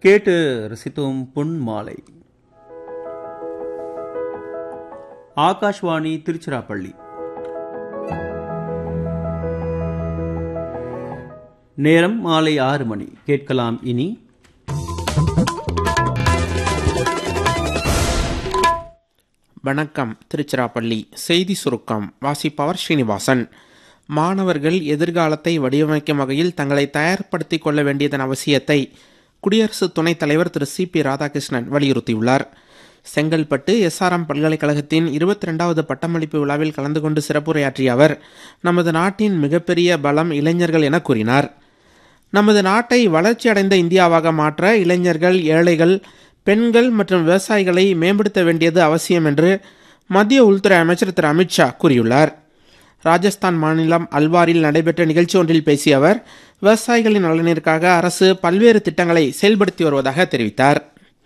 கேட்டு ரசித்தோம் பொன் மாலை ஆகாஷ்வாணி திருச்சிராப்பள்ளி நேரம் மாலை ஆறு மணி கேட்கலாம் இனி வணக்கம் திருச்சிராப்பள்ளி செய்தி சுருக்கம் வாசிப்பவர் ஸ்ரீனிவாசன் மாணவர்கள் எதிர்காலத்தை வடிவமைக்கும் வகையில் தங்களை தயார்படுத்திக் கொள்ள வேண்டியதன் அவசியத்தை குடியரசு துணைத் தலைவர் திரு சி பி ராதாகிருஷ்ணன் வலியுறுத்தியுள்ளார் செங்கல்பட்டு எஸ்ஆர்எம் பல்கலைக்கழகத்தின் இருபத்தி ரெண்டாவது பட்டமளிப்பு விழாவில் கலந்து கொண்டு சிறப்புரையாற்றிய அவர் நமது நாட்டின் மிகப்பெரிய பலம் இளைஞர்கள் என கூறினார் நமது நாட்டை வளர்ச்சியடைந்த இந்தியாவாக மாற்ற இளைஞர்கள் ஏழைகள் பெண்கள் மற்றும் விவசாயிகளை மேம்படுத்த வேண்டியது அவசியம் என்று மத்திய உள்துறை அமைச்சர் திரு அமித்ஷா கூறியுள்ளார் ராஜஸ்தான் மாநிலம் அல்வாரில் நடைபெற்ற நிகழ்ச்சி ஒன்றில் பேசிய அவர் விவசாயிகளின் நலனிற்காக அரசு பல்வேறு திட்டங்களை செயல்படுத்தி வருவதாக தெரிவித்தார்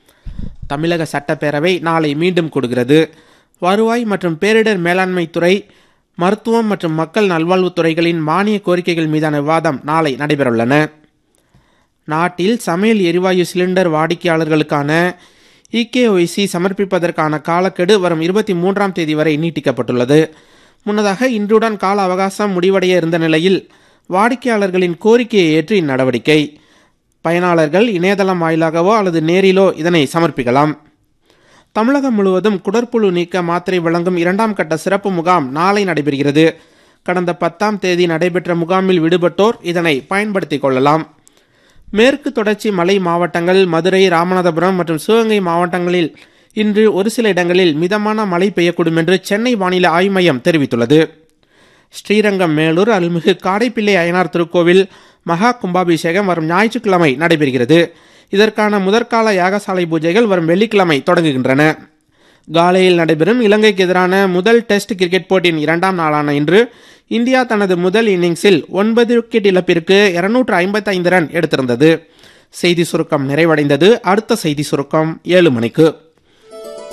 தமிழக சட்டப்பேரவை நாளை மீண்டும் கூடுகிறது வருவாய் மற்றும் பேரிடர் மேலாண்மை துறை மருத்துவம் மற்றும் மக்கள் நல்வாழ்வுத்துறைகளின் மானிய கோரிக்கைகள் மீதான விவாதம் நாளை நடைபெறவுள்ளன நாட்டில் சமையல் எரிவாயு சிலிண்டர் வாடிக்கையாளர்களுக்கான இகேஒய்சி சமர்ப்பிப்பதற்கான காலக்கெடு வரும் இருபத்தி மூன்றாம் தேதி வரை நீட்டிக்கப்பட்டுள்ளது முன்னதாக இன்றுடன் கால அவகாசம் முடிவடைய இருந்த நிலையில் வாடிக்கையாளர்களின் கோரிக்கையை ஏற்று இந்நடவடிக்கை பயனாளர்கள் இணையதளம் வாயிலாகவோ அல்லது நேரிலோ இதனை சமர்ப்பிக்கலாம் தமிழகம் முழுவதும் குடற்புழு நீக்க மாத்திரை வழங்கும் இரண்டாம் கட்ட சிறப்பு முகாம் நாளை நடைபெறுகிறது கடந்த பத்தாம் தேதி நடைபெற்ற முகாமில் விடுபட்டோர் இதனை பயன்படுத்திக் கொள்ளலாம் மேற்கு தொடர்ச்சி மலை மாவட்டங்கள் மதுரை ராமநாதபுரம் மற்றும் சிவகங்கை மாவட்டங்களில் இன்று ஒரு சில இடங்களில் மிதமான மழை பெய்யக்கூடும் என்று சென்னை வானிலை ஆய்வு மையம் தெரிவித்துள்ளது ஸ்ரீரங்கம் மேலூர் அருள்மிகு காடைப்பிள்ளை அய்யனார் திருக்கோவில் மகா கும்பாபிஷேகம் வரும் ஞாயிற்றுக்கிழமை நடைபெறுகிறது இதற்கான முதற்கால யாகசாலை பூஜைகள் வரும் வெள்ளிக்கிழமை தொடங்குகின்றன காலையில் நடைபெறும் இலங்கைக்கு எதிரான முதல் டெஸ்ட் கிரிக்கெட் போட்டியின் இரண்டாம் நாளான இன்று இந்தியா தனது முதல் இன்னிங்ஸில் ஒன்பது விக்கெட் இழப்பிற்கு இருநூற்று ஐம்பத்தி ஐந்து ரன் எடுத்திருந்தது செய்தி சுருக்கம் நிறைவடைந்தது அடுத்த செய்தி சுருக்கம் ஏழு மணிக்கு